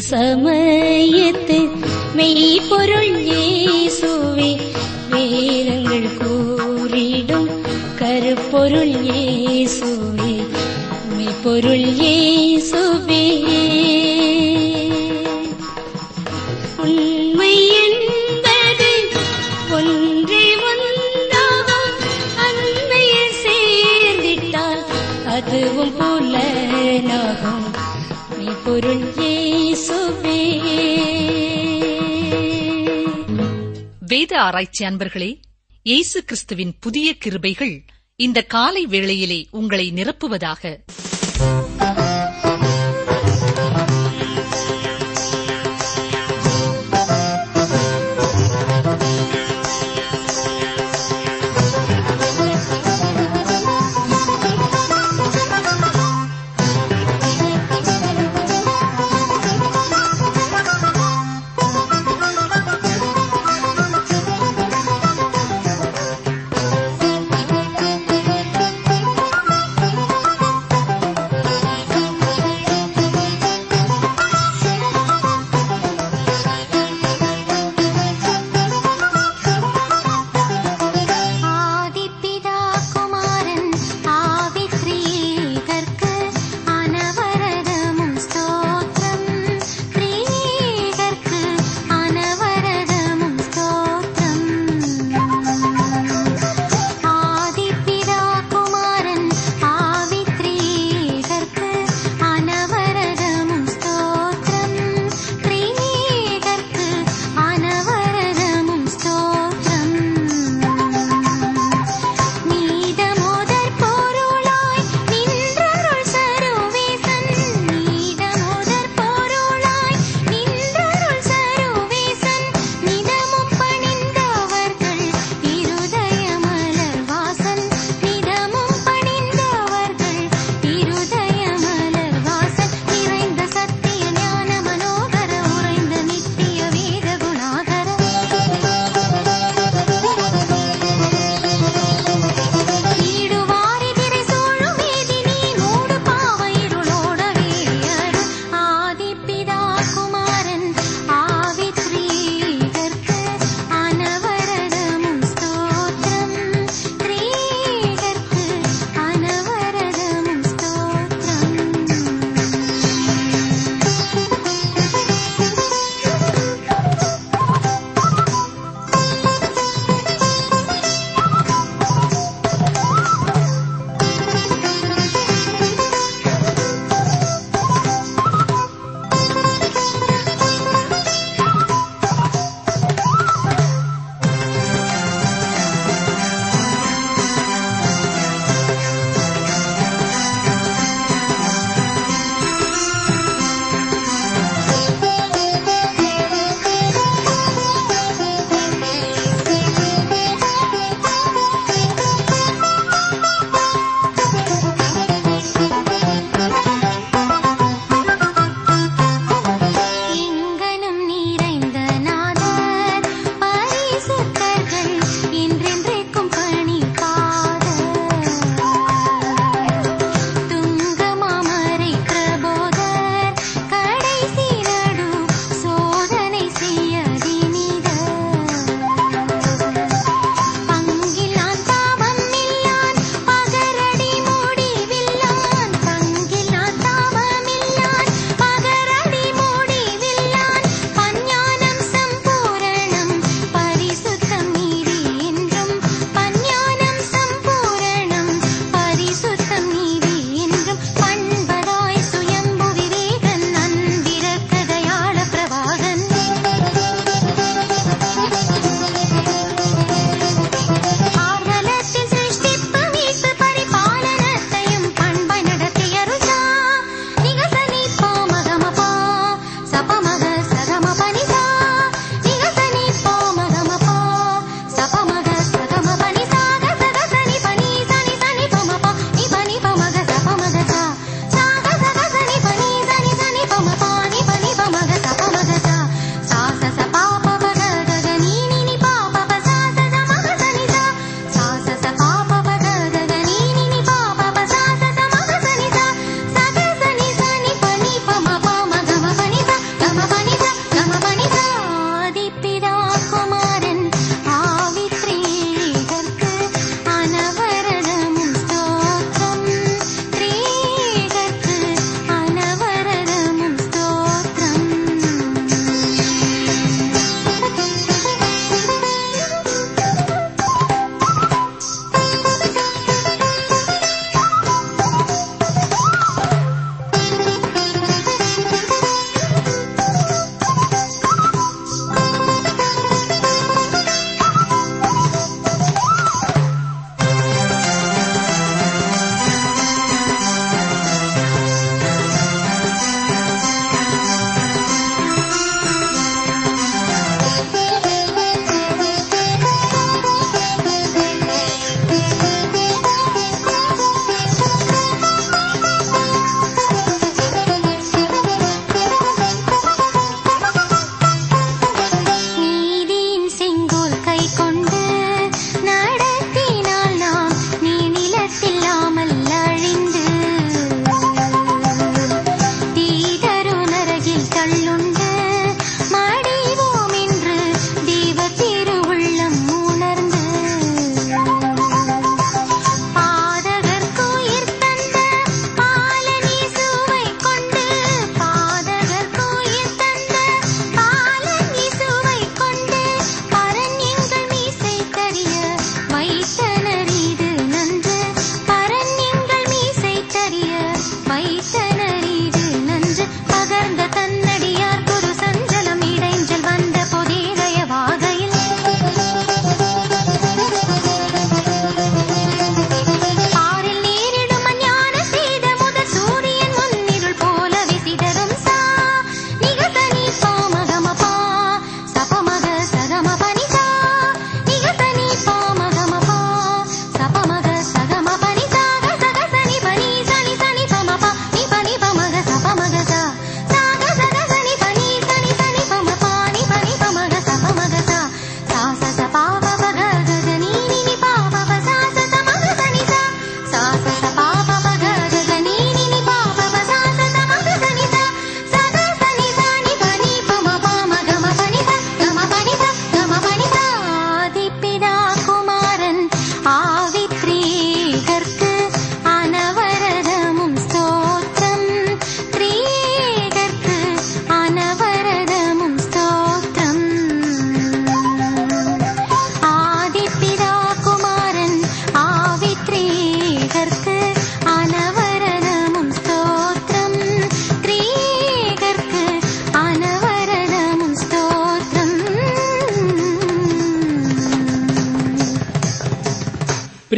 சமயத்து மெய்ப்பொருள் இயேசுவே வேதங்கள் கூறிடும் கருப்பொருள் இயேசுவே மெய்ப்பொருள் இயேசுவே உண்மை என்பது ஒன்றே ஒன்றாகும் அன்மையில் சேர்ந்திட்டால் அதுவும் புலனாகும் மெய்ப்பொருள் இயேசுவே வேத ஆராய்ச்சி அன்பர்களே இயேசு கிறிஸ்துவின் புதிய கிருபைகள் இந்த காலை வேளையிலே உங்களை நிரப்புவதாக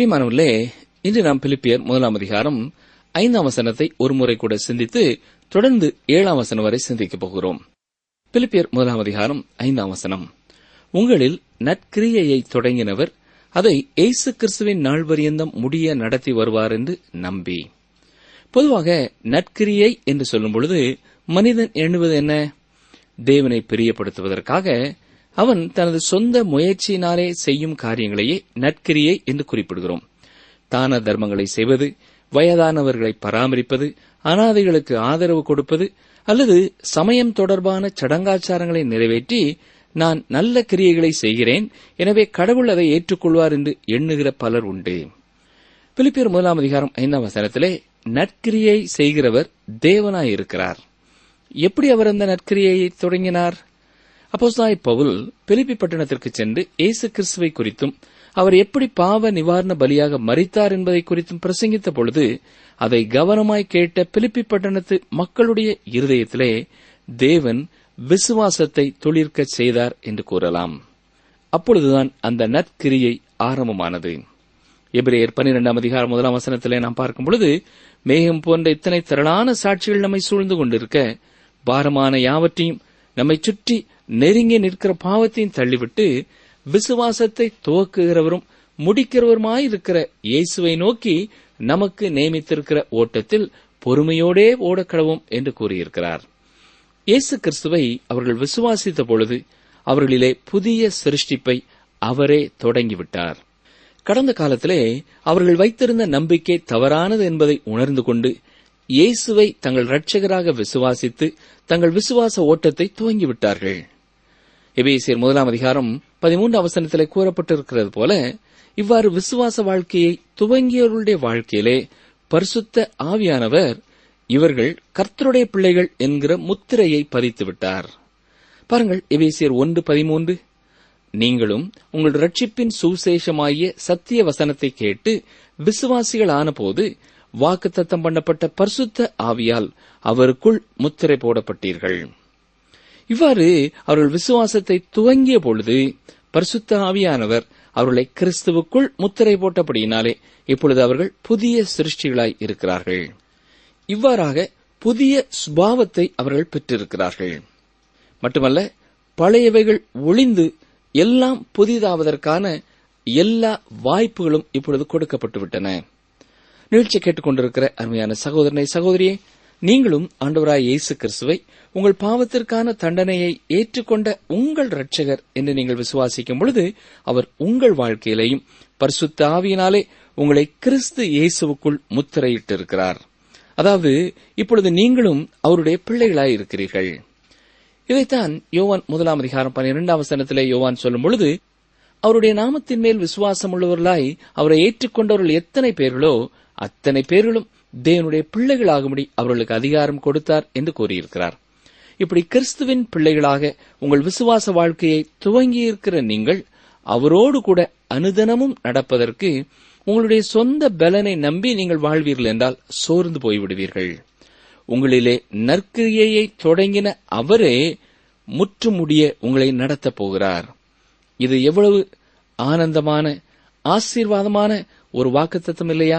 பிரியமானவர்களே இன்று நாம் பிலிப்பியர் முதலாம் அதிகாரம் ஐந்தாம் வசனத்தை ஒருமுறை கூட சிந்தித்து தொடர்ந்து ஏழாம் வசனம் வரை சிந்திக்கப் போகிறோம் பிலிப்பியர் முதலாம் அதிகாரம் ஐந்தாம் வசனம் உங்களில் நற்கிரியையை தொடங்கினவர் அதை இயேசு கிறிஸ்துவின் நாள் பரியந்தம் முடிய நடத்தி வருவார் என்று நம்பி பொதுவாக நற்கிரியை என்று சொல்லும் பொழுது மனிதன் எண்ணுவது என்ன தேவனை பிரியப்படுத்துவதற்காக அவன் தனது சொந்த முயற்சியினாலே செய்யும் காரியங்களையே நற்கிரியை என்று குறிப்பிடுகிறோம் தான தர்மங்களை செய்வது வயதானவர்களை பராமரிப்பது அனாதைகளுக்கு ஆதரவு கொடுப்பது அல்லது சமயம் தொடர்பான சடங்காச்சாரங்களை நிறைவேற்றி நான் நல்ல கிரியைகளை செய்கிறேன் எனவே கடவுள் அதை ஏற்றுக்கொள்வார் என்று எண்ணுகிற பலர் உண்டு பிலிப்பியர் முதலாம் அதிகாரம் ஐந்தாம் வசனத்திலே நற்கிரியை செய்கிறவர் தேவனாயிருக்கிறார் எப்படி அவர் அந்த நற்கிரியையை தொடங்கினார் அப்போஸ்தாய் பவுல் பிலிப்பி பட்டணத்திற்கு சென்று இயேசு கிறிஸ்துவை குறித்தும் அவர் எப்படி பாவ நிவாரண பலியாக மறித்தார் என்பதை குறித்தும் பிரசங்கித்த பொழுது அதை கவனமாய் கேட்ட பிலிப்பி பட்டணத்து மக்களுடைய இருதயத்திலே தேவன் விசுவாசத்தை துளிர்க்கச் செய்தார் என்று கூறலாம் அப்பொழுதுதான் அந்த நற்கிரியை ஆரம்பமானது எபிரேயர் பன்னிரெண்டாம் அதிகாரம் முதலாம் வசனத்திலே நாம் பார்க்கும் பொழுது மேகம் போன்ற இத்தனை திரளான சாட்சிகள் நம்மை சூழ்ந்து கொண்டிருக்க பாரமான யாவற்றையும் நம்மை சுற்றி நெருங்கி நிற்கிற பாவத்தையும் தள்ளிவிட்டு விசுவாசத்தை துவக்குகிறவரும் முடிக்கிறவருமாயிருக்கிற இயேசுவை நோக்கி நமக்கு நியமித்திருக்கிற ஓட்டத்தில் பொறுமையோடே ஓடக்கடவும் என்று கூறியிருக்கிறார் இயேசு கிறிஸ்துவை அவர்கள் விசுவாசித்த பொழுது அவர்களிலே புதிய சிருஷ்டிப்பை அவரே தொடங்கிவிட்டார் கடந்த காலத்திலே அவர்கள் வைத்திருந்த நம்பிக்கை தவறானது என்பதை உணர்ந்து கொண்டு இயேசுவை தங்கள் இரட்சகராக விசுவாசித்து தங்கள் விசுவாச ஓட்டத்தை துவங்கிவிட்டார்கள் எபேசியர் முதலாம் அதிகாரம் பதிமூன்று அவசரத்திலே கூறப்பட்டிருக்கிறது போல இவ்வாறு விசுவாச வாழ்க்கையை துவங்கியவர்களுடைய வாழ்க்கையிலே பரிசுத்த ஆவியானவர் இவர்கள் கர்த்தருடைய பிள்ளைகள் என்கிற முத்திரையை பதித்து விட்டார் பாருங்கள் எபேசியர் ஒன்று பதிமூன்று நீங்களும் உங்கள் ரட்சிப்பின் சுசேஷமாகிய சத்திய வசனத்தை கேட்டு விசுவாசிகள் ஆனபோது வாக்குத்தத்தம் பண்ணப்பட்ட பரிசுத்த ஆவியால் அவருக்குள் முத்திரை போடப்பட்டீர்கள் இவ்வாறு அவர்கள் விசுவாசத்தை துவங்கிய பொழுது பரிசுத்த ஆவியானவர் அவர்களை கிறிஸ்துவுக்குள் முத்திரை போட்டபடியினாலே இப்பொழுது அவர்கள் புதிய சிருஷ்டிகளாய் இருக்கிறார்கள் இவ்வாறாக புதிய சுபாவத்தை அவர்கள் பெற்றிருக்கிறார்கள் மட்டுமல்ல பழையவைகள் ஒளிந்து எல்லாம் புதிதாவதற்கான எல்லா வாய்ப்புகளும் இப்பொழுது கொடுக்கப்பட்டு விட்டன நிகழ்ச்சி கேட்டுக்கொண்டிருக்கிற அருமையான சகோதரனை சகோதரியே நீங்களும் ஆண்டவராய் இயேசு கிறிஸ்துவை உங்கள் பாவத்திற்கான தண்டனையை ஏற்றுக்கொண்ட உங்கள் இரட்சகர் என்று நீங்கள் விசுவாசிக்கும் பொழுது அவர் உங்கள் வாழ்க்கையிலேயும் பரிசுத்த ஆவியினாலே உங்களை கிறிஸ்து இயேசுவுக்குள் முத்திரையிட்டிருக்கிறார் அதாவது இப்பொழுது நீங்களும் அவருடைய பிள்ளைகளாய் இருக்கிறீர்கள் இதைத்தான் யோவான் முதலாம் அதிகாரம் பன்னிரெண்டாம் வசனத்திலே யோவான் சொல்லும் பொழுது அவருடைய நாமத்தின் மேல் விசுவாசம் உள்ளவர்களாய் அவரை ஏற்றுக்கொண்டவர்கள் எத்தனை பேர்களோ அத்தனை பேர்களும் தேவனுடைய பிள்ளைகளாகும்படி அவர்களுக்கு அதிகாரம் கொடுத்தார் என்று கூறியிருக்கிறார் இப்படி கிறிஸ்துவின் பிள்ளைகளாக உங்கள் விசுவாச வாழ்க்கையை துவங்கியிருக்கிற நீங்கள் அவரோடு கூட அனுதினமும் நடப்பதற்கு உங்களுடைய சொந்த பலனை நம்பி நீங்கள் வாழ்வீர்கள் என்றால் சோர்ந்து போய்விடுவீர்கள் உங்களிலே நற்கிரியையை தொடங்கின அவரே முற்றுமுடிய உங்களை நடத்தப் போகிறார் இது எவ்வளவு ஆனந்தமான ஆசீர்வாதமான ஒரு வாக்குத்தத்தம் இல்லையா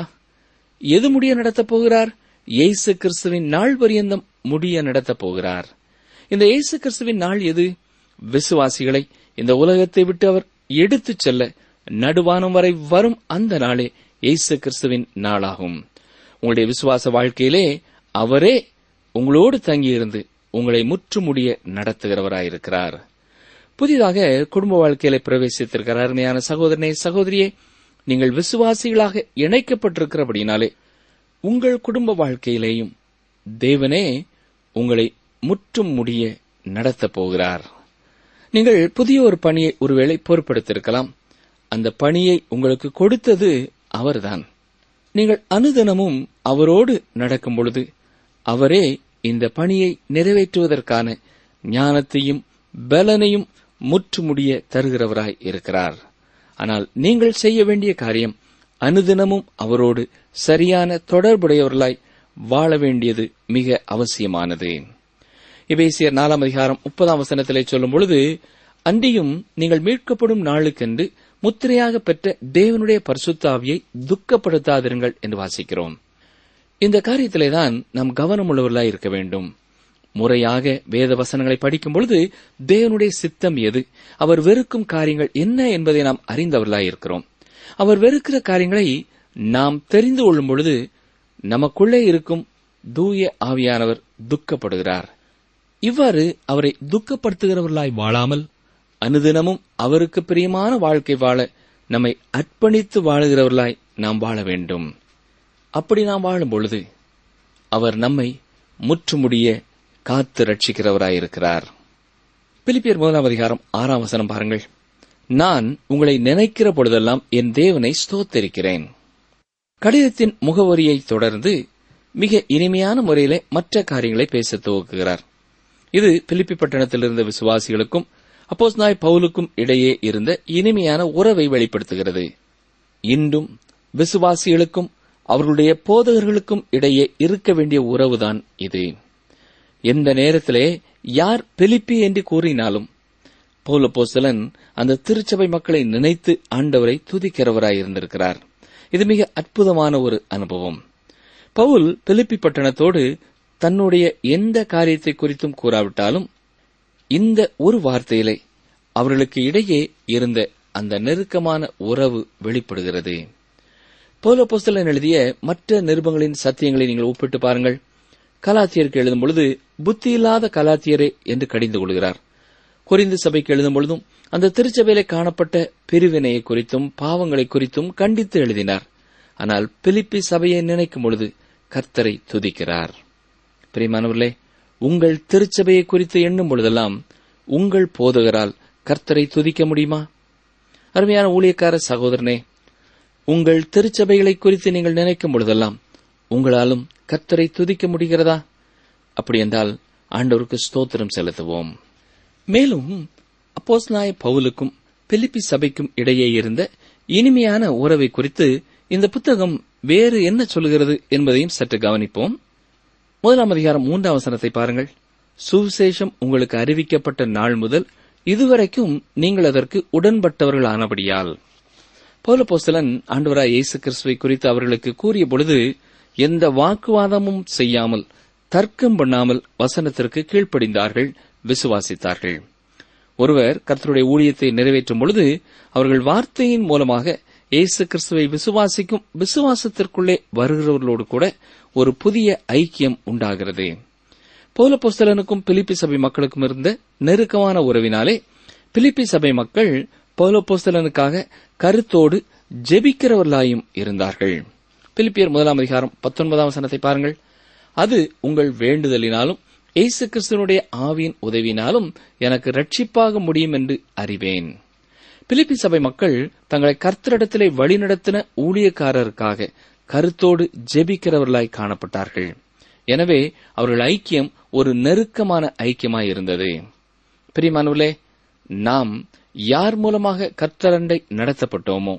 எது முடிய நடத்தப் போகிறார் இயேசு கிறிஸ்துவின் நாள் பரியந்தம் முடிய நடத்தப் போகிறார் இந்த இயேசு கிறிஸ்துவின் நாள் எது விசுவாசிகளை இந்த உலகத்தை விட்டு அவர் எடுத்துச் செல்ல நடுவானம் வரை வரும் அந்த நாளே இயேசு கிறிஸ்துவின் நாளாகும் உங்களுடைய விசுவாச வாழ்க்கையிலே அவரே உங்களோடு தங்கியிருந்து உங்களை முற்றுமுடிய நடத்துகிறவராயிருக்கிறார் புதிதாக குடும்ப வாழ்க்கையில பிரவேசித்திருக்கிற அருமையான சகோதரனே சகோதரியே நீங்கள் விசுவாசிகளாக இணைக்கப்பட்டிருக்கிறபடினாலே உங்கள் குடும்ப வாழ்க்கையிலேயும் தேவனே உங்களை முற்றும் முடிய நடத்தப் போகிறார் நீங்கள் புதிய ஒரு பணியை ஒருவேளை பொறுப்படுத்திருக்கலாம் அந்த பணியை உங்களுக்கு கொடுத்தது அவர்தான் நீங்கள் அனுதினமும் அவரோடு நடக்கும் பொழுது அவரே இந்த பணியை நிறைவேற்றுவதற்கான ஞானத்தையும் பலனையும் முற்றுமுடிய தருகிறவராய் இருக்கிறார் ஆனால் நீங்கள் செய்ய வேண்டிய காரியம் அனுதினமும் அவரோடு சரியான தொடர்புடையவர்களாய் வாழ வேண்டியது மிக அவசியமானது எபேசியர் நாலாம் அதிகாரம் முப்பதாம் வசனத்திலே சொல்லும் பொழுது அன்றியும் நீங்கள் மீட்கப்படும் நாளுக்கென்று முத்திரையாக பெற்ற தேவனுடைய பரிசுத்தாவியை துக்கப்படுத்தாதிருங்கள் என்று வாசிக்கிறோம் இந்த காரியத்திலேதான் நாம் கவனமுள்ளவர்களாய் இருக்க வேண்டும் முறையாக வேத வசனங்களை படிக்கும் பொழுது தேவனுடைய சித்தம் எது அவர் வெறுக்கும் காரியங்கள் என்ன என்பதை நாம் அறிந்தவர்களாய் இருக்கிறோம் அவர் வெறுக்கிற காரியங்களை நாம் தெரிந்து கொள்ளும் பொழுது நமக்குள்ளே இருக்கும் தூய ஆவியானவர் துக்கப்படுகிறார் இவ்வாறு அவரை துக்கப்படுத்துகிறவர்களாய் வாழாமல் அனுதினமும் அவருக்கு பிரியமான வாழ்க்கை வாழ நம்மை அர்ப்பணித்து வாழுகிறவர்களாய் நாம் வாழ வேண்டும் அப்படி நாம் வாழும் பொழுது அவர் நம்மை முற்றுமுடிய காத்து ரட்சிக்கிறவராயிருக்கிறார் பிலிப்பியர் முதலாம் அதிகாரம் ஆறாம் வசனம் பாருங்கள் நான் உங்களை நினைக்கிற பொழுதெல்லாம் என் தேவனை ஸ்தோத்தரிக்கிறேன் கடிதத்தின் முகவரியை தொடர்ந்து மிக இனிமையான முறையிலே மற்ற காரியங்களை பேச துவக்குகிறார் இது பிலிப்பி பட்டணத்தில் இருந்த விசுவாசிகளுக்கும் அப்போஸ் நாய் பவுலுக்கும் இடையே இருந்த இனிமையான உறவை வெளிப்படுத்துகிறது இன்றும் விசுவாசிகளுக்கும் அவர்களுடைய போதகர்களுக்கும் இடையே இருக்க வேண்டிய உறவுதான் இது எந்த நேரத்திலே யார் பிலிப்பி என்று கூறினாலும் பௌலப்போஸ்தலன் அந்த திருச்சபை மக்களை நினைத்து ஆண்டவரை துதிக்கிறவராயிருந்திருக்கிறார் இது மிக அற்புதமான ஒரு அனுபவம் பவுல் பிலிப்பி பட்டணத்தோடு தன்னுடைய எந்த காரியத்தை குறித்தும் கூறாவிட்டாலும் இந்த ஒரு வார்த்தையிலே அவர்களுக்கு இடையே இருந்த அந்த நெருக்கமான உறவு வெளிப்படுகிறது பௌலப்போஸ்தலன் எழுதிய மற்ற நிருபங்களின் சத்தியங்களை நீங்கள் ஒப்பிட்டு பாருங்கள் கலாத்தியருக்கு எழுதும் பொழுது புத்தியில்லாத கலாத்தியரே என்று கடிந்து கொள்கிறார் குறிந்து சபைக்கு எழுதும் பொழுதும் அந்த திருச்சபையிலே காணப்பட்ட பிரிவினையை குறித்தும் பாவங்களை குறித்தும் கண்டித்து எழுதினார் ஆனால் பிலிப்பி சபையை நினைக்கும் பொழுது கர்த்தரை துதிக்கிறார் பிரியமானவர்களே உங்கள் திருச்சபையை குறித்து எண்ணும் பொழுதெல்லாம் உங்கள் போதகரால் கர்த்தரை துதிக்க முடியுமா அருமையான ஊழியக்கார சகோதரனே உங்கள் திருச்சபைகளை குறித்து நீங்கள் நினைக்கும் பொழுதெல்லாம் உங்களாலும் கர்த்தரை துதிக்க முடிகிறதா அப்படி என்றால் ஆண்டவருக்கு ஸ்தோத்திரம் செலுத்துவோம் மேலும் அப்போஸ்நாய பவுலுக்கும் பிலிப்பி சபைக்கும் இடையே இருந்த இனிமையான உறவை குறித்து இந்த புத்தகம் வேறு என்ன சொல்கிறது என்பதையும் சற்று கவனிப்போம் முதலாம் அதிகாரம் மூன்றாம் வசனத்தை பாருங்கள் சுவிசேஷம் உங்களுக்கு அறிவிக்கப்பட்ட நாள் முதல் இதுவரைக்கும் நீங்கள் அதற்கு உடன்பட்டவர்கள் ஆனபடியால் பௌலபோஸ்தலன் ஆண்டவராய் இயேசு கிறிஸ்துவை குறித்து அவர்களுக்கு கூறிய பொழுது எந்த வாக்குவாதமும் செய்யாமல் தர்க்கம் பண்ணாமல் வசனத்திற்கு கீழ்ப்படிந்தார்கள் விசுவாசித்தார்கள் ஒருவர் கர்த்தருடைய ஊழியத்தை நிறைவேற்றும் பொழுது அவர்கள் வார்த்தையின் மூலமாக இயேசு கிறிஸ்துவை விசுவாசிக்கும் விசுவாசத்திற்குள்ளே வருகிறவர்களோடு கூட ஒரு புதிய ஐக்கியம் உண்டாகிறது பௌலப்போஸ்தலனுக்கும் பிலிப்பி சபை மக்களுக்கும் இருந்த நெருக்கமான உறவினாலே பிலிப்பி சபை மக்கள் பௌலப்போஸ்தலனுக்காக கருத்தோடு ஜெபிக்கிறவர்களாயும் இருந்தார்கள் பிலிப்பியர் முதலாம் அதிகாரம் பத்தொன்பதாம் வசனத்தை பாருங்கள் அது உங்கள் வேண்டுதலினாலும் இயேசு கிறிஸ்துவனுடைய ஆவியின் உதவினாலும் எனக்கு ரட்சிப்பாக முடியும் என்று அறிவேன் பிலிப்பி சபை மக்கள் தங்களை கர்த்தரிடத்திலே வழிநடத்தின ஊழியக்காரருக்காக கருத்தோடு ஜெபிக்கிறவர்களாய் காணப்பட்டார்கள் எனவே அவர்கள் ஐக்கியம் ஒரு நெருக்கமான ஐக்கியமாய் இருந்தது பிரியமானவர்களே நாம் யார் மூலமாக கர்த்தரண்டை நடத்தப்பட்டோமோ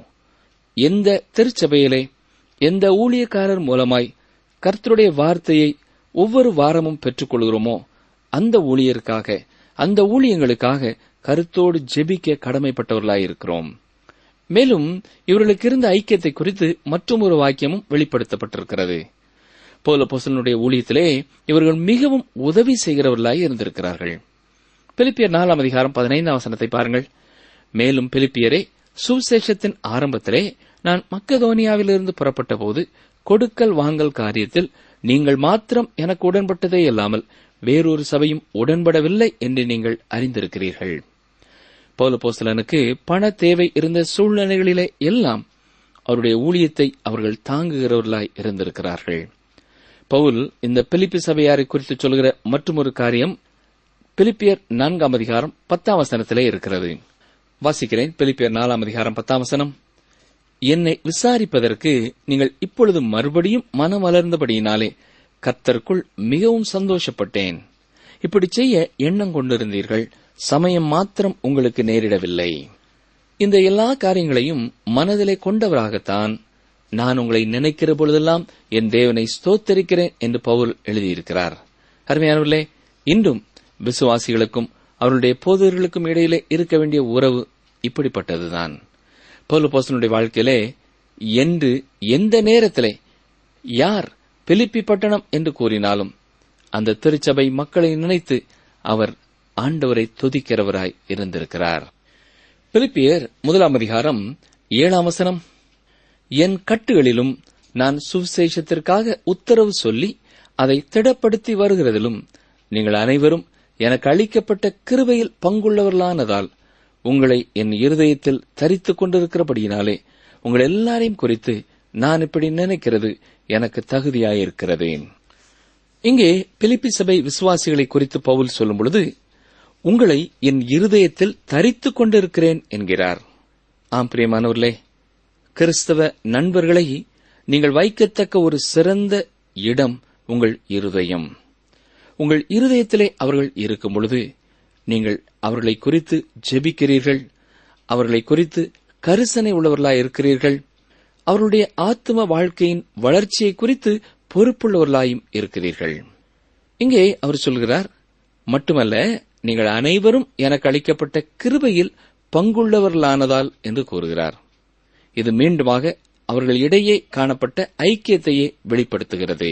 எந்த திருச்சபையிலே எந்த ஊழியக்காரர் மூலமாய் கர்த்தருடைய வார்த்தையை ஒவ்வொரு வாரமும் பெற்றுக்கொள்கிறோமோ அந்த ஊழியருக்காக அந்த ஊழியங்களுக்காக கருத்தோடு ஜெபிக்க கடமைப்பட்டவர்களாயிருக்கிறோம் மேலும் இவர்களுக்கு இருந்த ஐக்கியத்தை குறித்து மற்றும் ஒரு வாக்கியமும் வெளிப்படுத்தப்பட்டிருக்கிறது போலப்போசலனுடைய ஊழியத்திலே இவர்கள் மிகவும் உதவி செய்கிறவர்களாய் இருந்திருக்கிறார்கள் பிலிப்பியர் நாலாம் அதிகாரம் பதினைந்தாம் வசனத்தை பாருங்கள் மேலும் பிலிப்பியரே சுவிசேஷத்தின் ஆரம்பத்திலே நான் மக்கதோனியாவிலிருந்து புறப்பட்ட போது கொடுக்கல் வாங்கல் காரியத்தில் நீங்கள் மாத்திரம் எனக்கு உடன்பட்டதே அல்லாமல் வேறொரு சபையும் உடன்படவில்லை என்று நீங்கள் அறிந்திருக்கிறீர்கள் பௌலபோஸ்தலனுக்கு பண தேவை இருந்த சூழ்நிலைகளிலே எல்லாம் அவருடைய ஊழியத்தை அவர்கள் தாங்குகிறவர்களாய் இருந்திருக்கிறார்கள் பவுல் இந்த பிலிப்பி சபையாரை குறித்து சொல்கிற மற்றொரு காரியம் பிலிப்பியர் நான்காம் அதிகாரம் பத்தாம் வசனத்திலே இருக்கிறது வாசிக்கிறேன் பிலிப்பியர் நாலாம் அதிகாரம் பத்தாம் வசனம் என்னை விசாரிப்பதற்கு நீங்கள் இப்பொழுது மறுபடியும் மனம் வளர்ந்தபடியினாலே கர்த்தருக்குள் மிகவும் சந்தோஷப்பட்டேன் இப்படி செய்ய எண்ணம் கொண்டிருந்தீர்கள் சமயம் மாத்திரம் உங்களுக்கு நேரிடவில்லை இந்த எல்லா காரியங்களையும் மனதிலே கொண்டவராகத்தான் நான் உங்களை நினைக்கிற பொழுதெல்லாம் என் தேவனை ஸ்தோத்தரிக்கிறேன் என்று பவுல் எழுதியிருக்கிறார் அருமையானவர்களே இன்றும் விசுவாசிகளுக்கும் அவருடைய போதர்களுக்கும் இடையிலே இருக்க வேண்டிய உறவு இப்படிப்பட்டதுதான் பௌலபோசனுடைய வாழ்க்கையிலே என்று எந்த நேரத்திலே யார் பிலிப்பி பட்டணம் என்று கூறினாலும் அந்த திருச்சபை மக்களை நினைத்து அவர் ஆண்டவரை துதிக்கிறவராய் இருந்திருக்கிறார் பிலிப்பியர் முதலாம் அதிகாரம் ஏழாம் வசனம் என் கட்டுகளிலும் நான் சுவிசேஷத்திற்காக உத்தரவு சொல்லி அதை திடப்படுத்தி வருகிறதிலும் நீங்கள் அனைவரும் எனக்கு அளிக்கப்பட்ட கிருபையில் பங்குள்ளவர்களானதால் உங்களை என் இருதயத்தில் தரித்துக் கொண்டிருக்கிறபடியினாலே உங்கள் எல்லாரையும் குறித்து நான் இப்படி நினைக்கிறது எனக்கு தகுதியாயிருக்கிறது இங்கே பிலிப்பி சபை விசுவாசிகளை குறித்து பவுல் சொல்லும் பொழுது உங்களை என் இருதயத்தில் தரித்துக் கொண்டிருக்கிறேன் என்கிறார் ஆம் பிரியமானவர்களே கிறிஸ்தவ நண்பர்களை நீங்கள் வைக்கத்தக்க ஒரு சிறந்த இடம் உங்கள் இருதயம் உங்கள் இருதயத்திலே அவர்கள் இருக்கும் பொழுது நீங்கள் அவர்களை குறித்து ஜெபிக்கிறீர்கள் அவர்களை குறித்து கரிசனை உள்ளவர்களாய் இருக்கிறீர்கள் அவருடைய ஆத்ம வாழ்க்கையின் வளர்ச்சியை குறித்து பொறுப்புள்ளவர்களாயும் இருக்கிறீர்கள் இங்கே அவர் சொல்கிறார் மட்டுமல்ல நீங்கள் அனைவரும் எனக்கு அளிக்கப்பட்ட கிருபையில் பங்குள்ளவர்களானதால் என்று கூறுகிறார் இது மீண்டுமாக அவர்கள் இடையே காணப்பட்ட ஐக்கியத்தையே வெளிப்படுத்துகிறது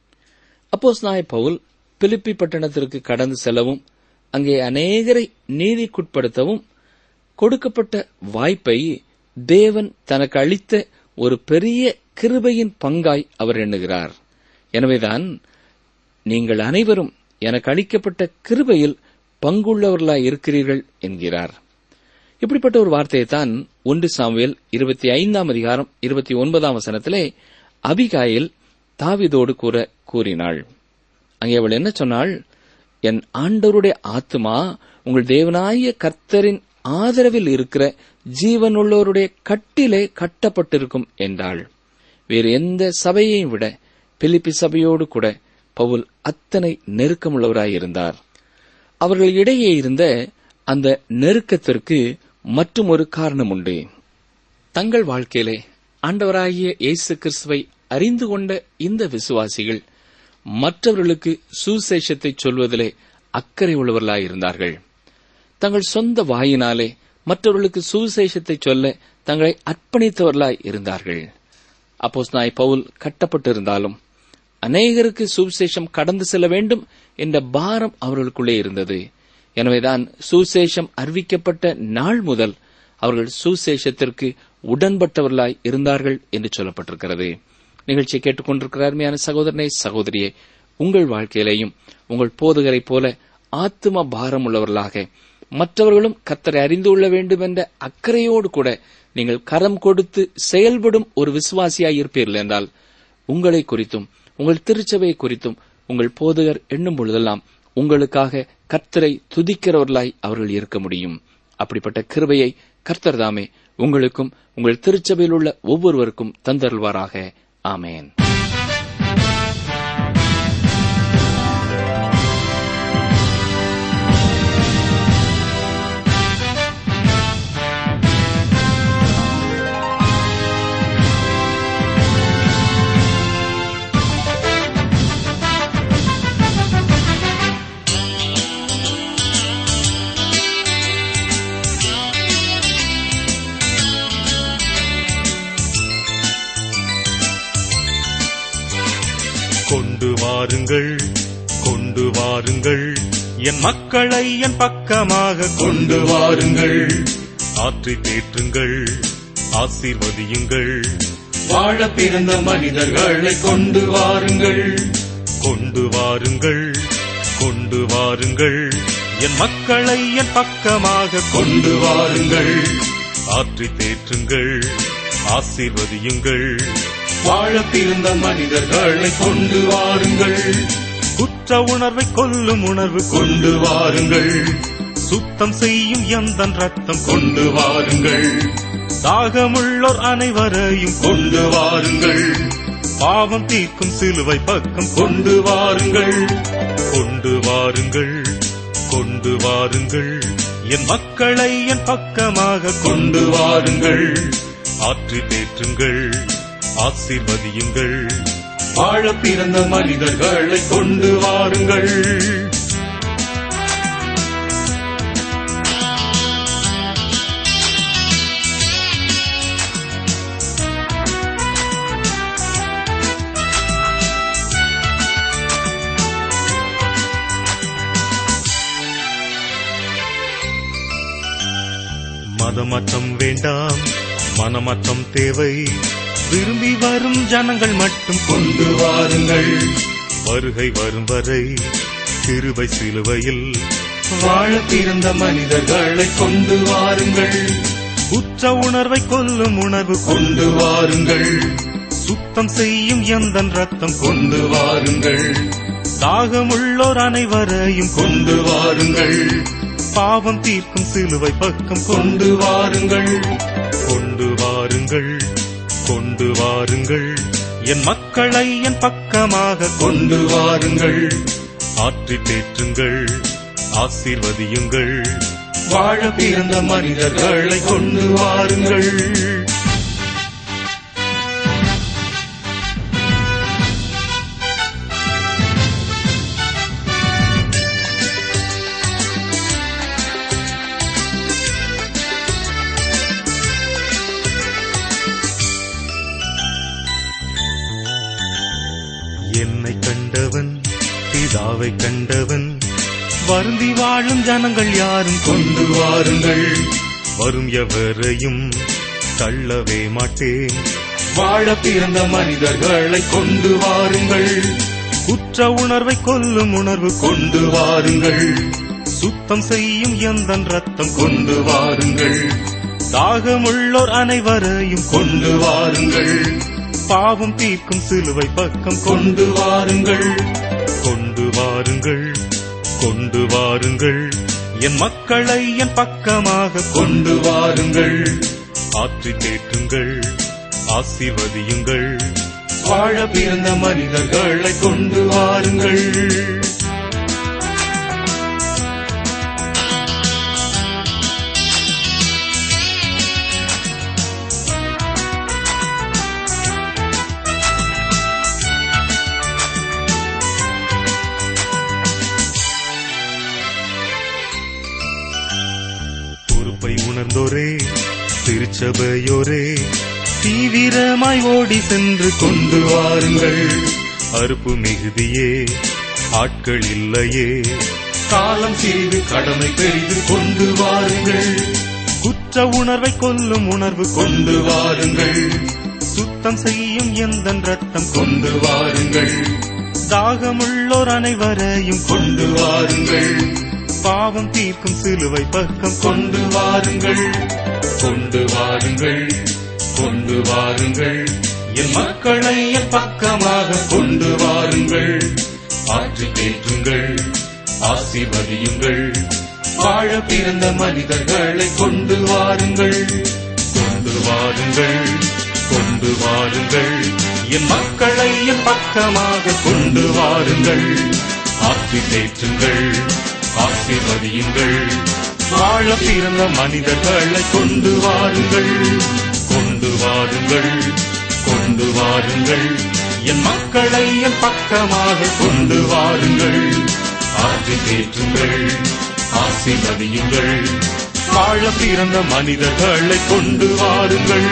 அப்போஸ் நாய பவுல் பிலிப்பி பட்டணத்திற்கு கடந்து செல்லவும் அங்கே அநேகரை நீதிக்குட்படுத்தவும் கொடுக்கப்பட்ட வாய்ப்பை தேவன் தனக்கு அளித்த ஒரு பெரிய கிருபையின் பங்காய் அவர் எண்ணுகிறார் எனவேதான் நீங்கள் அனைவரும் எனக்கு அளிக்கப்பட்ட கிருபையில் பங்குள்ளவர்களாய் இருக்கிறீர்கள் என்கிறார் இப்படிப்பட்ட ஒரு வார்த்தையை தான் ஒன்று சாமுவேல் இருபத்தி ஐந்தாம் அதிகாரம் இருபத்தி ஒன்பதாம் வசனத்திலே அபிகாயில் தாவிதோடு கூற கூறினாள் அங்கே அவள் என்ன சொன்னாள் என் ஆண்டவருடைய ஆத்மா உங்கள் தேவனாய கர்த்தரின் ஆதரவில் இருக்கிற ஜீவனுள்ளோருடைய கட்டிலே கட்டப்பட்டிருக்கும் என்றாள் வேறு எந்த சபையையும் விட பிலிப்பி சபையோடு கூட பவுல் அத்தனை நெருக்கமுள்ளவராயிருந்தார் அவர்கள் இடையே இருந்த அந்த நெருக்கத்திற்கு மற்றும் ஒரு காரணம் உண்டு தங்கள் வாழ்க்கையிலே ஆண்டவராகிய இயேசு கிறிஸ்துவை அறிந்து கொண்ட இந்த விசுவாசிகள் மற்றவர்களுக்கு சுசேஷத்தை சொல்வதிலே அக்கறை உள்ளவர்களாயிருந்தார்கள் தங்கள் சொந்த வாயினாலே மற்றவர்களுக்கு சுவிசேஷத்தை சொல்ல தங்களை அர்ப்பணித்தவர்களாய் இருந்தார்கள் அப்போஸ் நாய் பவுல் கட்டப்பட்டிருந்தாலும் அநேகருக்கு சுவிசேஷம் கடந்து செல்ல வேண்டும் என்ற பாரம் அவர்களுக்குள்ளே இருந்தது எனவேதான் சுசேஷம் அறிவிக்கப்பட்ட நாள் முதல் அவர்கள் சுசேஷத்திற்கு உடன்பட்டவர்களாய் இருந்தார்கள் என்று சொல்லப்பட்டிருக்கிறது நிகழ்ச்சியை கேட்டுக்கொண்டிருக்கிற அருமையான சகோதரனை சகோதரியே உங்கள் வாழ்க்கையிலேயும் உங்கள் போதகரைப் போல ஆத்தும பாரம் உள்ளவர்களாக மற்றவர்களும் கத்தரை அறிந்து கொள்ள வேண்டும் என்ற அக்கறையோடு கூட நீங்கள் கரம் கொடுத்து செயல்படும் ஒரு விசுவாசியாய் இருப்பீர்கள் என்றால் உங்களை குறித்தும் உங்கள் திருச்சபையை குறித்தும் உங்கள் போதகர் எண்ணும் பொழுதெல்லாம் உங்களுக்காக கர்த்தரை துதிக்கிறவர்களாய் அவர்கள் இருக்க முடியும் அப்படிப்பட்ட கிருபையை கர்த்தர் தாமே உங்களுக்கும் உங்கள் திருச்சபையில் உள்ள ஒவ்வொருவருக்கும் தந்தருள்வாராக ஆமேன் கொண்டு வாருங்கள் கொண்டு வாருங்கள் என் மக்களை என் பக்கமாக கொண்டு வாருங்கள் ஆற்றி தேற்றுங்கள் ஆசீர்வதியுங்கள் வாழ பிறந்த மனிதர்களை கொண்டு வாருங்கள் கொண்டு வாருங்கள் கொண்டு வாருங்கள் என் மக்களை என் பக்கமாக கொண்டு வாருங்கள் ஆற்றி தேற்றுங்கள் ஆசீர்வதியுங்கள் வாழ பிறந்த மனிதர்களை கொண்டு வாருங்கள் குற்ற உணர்வை கொல்லும் உணர்வு கொண்டு வாருங்கள் சுத்தம் செய்யும் எந்த ரத்தம் கொண்டு வாருங்கள் தாகமுள்ளோர் அனைவரையும் கொண்டு வாருங்கள் பாவம் தீர்க்கும் சிலுவை பக்கம் கொண்டு வாருங்கள் கொண்டு வாருங்கள் கொண்டு வாருங்கள் என் மக்களை என் பக்கமாக கொண்டு வாருங்கள் ஆற்றி தேற்றுங்கள் ஆசீர்வதியுங்கள் வாழ பிறந்த மனிதர்களை கொண்டு வாருங்கள் குணமாற்றம் வேண்டாம் மனமாற்றம் தேவை விரும்பி வரும் ஜனங்கள் மட்டும் கொண்டு வாருங்கள் வருகை வரும் வரை கிருபை சிலுவையில் வாழ பிறந்த மனிதர்களை கொண்டு வாருங்கள் குற்ற உணர்வை கொல்லும் உணர்வு கொண்டு வாருங்கள் சுத்தம் செய்யும் எந்த ரத்தம் கொண்டு வாருங்கள் தாகமுள்ளோர் அனைவரையும் கொண்டு வாருங்கள் பாவம் தீர்க்கும் சிலுவை பக்கம் கொண்டு வாருங்கள் கொண்டு வாருங்கள் கொண்டு வாருங்கள் என் மக்களை என் பக்கமாக கொண்டு வாருங்கள் ஆற்றி தேற்றுங்கள் ஆசீர்வதியுங்கள் வாழ பிறந்த மனிதர்களை கொண்டு வாருங்கள் என்னை கண்டவன் பிதாவை கண்டவன் வருந்தி வாழும் ஜனங்கள் யாரும் கொண்டு வாருங்கள் வரும் எவரையும் தள்ளவே மாட்டேன் வாழ பிறந்த மனிதர்களை கொண்டு வாருங்கள் குற்ற உணர்வை கொல்லும் உணர்வு கொண்டு வாருங்கள் சுத்தம் செய்யும் எந்த ரத்தம் கொண்டு வாருங்கள் தாகமுள்ளோர் அனைவரையும் கொண்டு வாருங்கள் பாவம் தீர்க்கும் சிலுவை பக்கம் கொண்டு வாருங்கள் கொண்டு வாருங்கள் கொண்டு வாருங்கள் என் மக்களை என் பக்கமாக கொண்டு வாருங்கள் ஆற்றி தேற்றுங்கள் ஆசீர்வதியுங்கள் வாழ பிறந்த மனிதர்களை கொண்டு வாருங்கள் பொறுப்பை உணர்ந்தோரே திருச்சபையோரே தீவிரமாய் ஓடி சென்று கொண்டு வாருங்கள் அறுப்பு மிகுதியே ஆட்கள் இல்லையே காலம் சிறிது கடமை பெரிது கொண்டு வாருங்கள் குற்ற உணர்வை கொல்லும் உணர்வு கொண்டு வாருங்கள் சுத்தம் செய்யும் எந்த ரத்தம் கொண்டு வாருங்கள் தாகமுள்ளோர் அனைவரையும் கொண்டு வாருங்கள் பாவம் தீர்க்கும் சிலுவை பக்கம் கொண்டு வாருங்கள் கொண்டு வாருங்கள் கொண்டு வாருங்கள் என் மக்களை என் பக்கமாக கொண்டு வாருங்கள் ஆற்றி தேற்றுங்கள் ஆசீர்வதியுங்கள் வாழ பிறந்த மனிதர்களை கொண்டு வாருங்கள் கொண்டு வாருங்கள் கொண்டு வாருங்கள் என் மக்களை என் பக்கமாக கொண்டு வாருங்கள் ஆற்றி தேற்றுங்கள் ஆசீர்வதியுங்கள் வாழ பிறந்த மனிதர்களை கொண்டு வாருங்கள் கொண்டு வாருங்கள் கொண்டு வாருங்கள் என் மக்களை என் பக்கமாக கொண்டு வாருங்கள் ஆற்றி தேற்றுங்கள் ஆசீர்வதியுங்கள் வாழ பிறந்த மனிதர்களை கொண்டு வாருங்கள்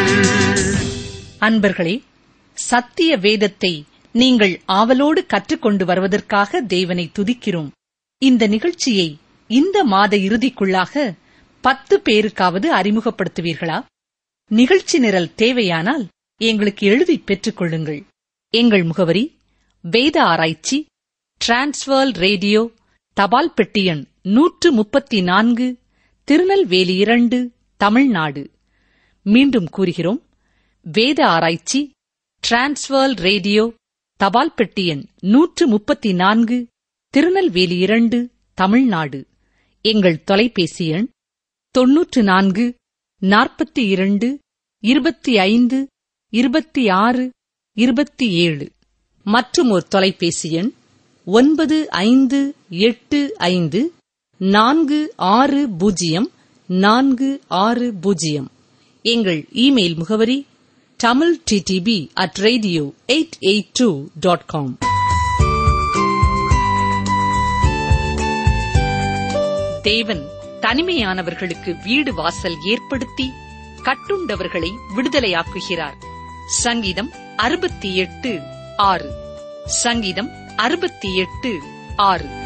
அன்பர்களே சத்திய வேதத்தை நீங்கள் ஆவலோடு கற்றுக்கொண்டு வருவதற்காக தேவனை துதிக்கிறோம் இந்த நிகழ்ச்சியை இந்த மாத இறுதிக்குள்ளாக பத்து பேருக்காவது அறிமுகப்படுத்துவீர்களா நிகழ்ச்சி நிரல் தேவையானால் எங்களுக்கு எழுதி பெற்றுக் கொள்ளுங்கள் எங்கள் முகவரி வேத ஆராய்ச்சி டிரான்ஸ்வர் ரேடியோ தபால் பெட்டி எண் நூற்று முப்பத்தி நான்கு திருநெல்வேலி இரண்டு தமிழ்நாடு மீண்டும் கூறுகிறோம் வேத ஆராய்ச்சி டிரான்ஸ்வர் ரேடியோ தபால் பெட்டி எண் நூற்று முப்பத்தி நான்கு திருநெல்வேலி இரண்டு தமிழ்நாடு எங்கள் தொலைபேசி எண் தொன்னூற்று நான்கு நாற்பத்தி இரண்டு இருபத்தி ஐந்து இருபத்தி ஆறு இருபத்தி ஏழு மற்றும் ஒரு தொலைபேசி எண் ஒன்பது ஐந்து எட்டு ஐந்து நான்கு ஆறு பூஜ்ஜியம் நான்கு ஆறு பூஜ்ஜியம் எங்கள் இமெயில் முகவரி Tamil DTP at radio eight eight two dot com Devan தனிமையானவர்களுக்கு வீடு வாசல் ஏற்படுத்தி கட்டுண்டவர்களை விடுதலையாக்குகிறார் சங்கீதம் அறுபத்தி எட்டு ஆறு சங்கீதம் அறுபத்தி எட்டு ஆறு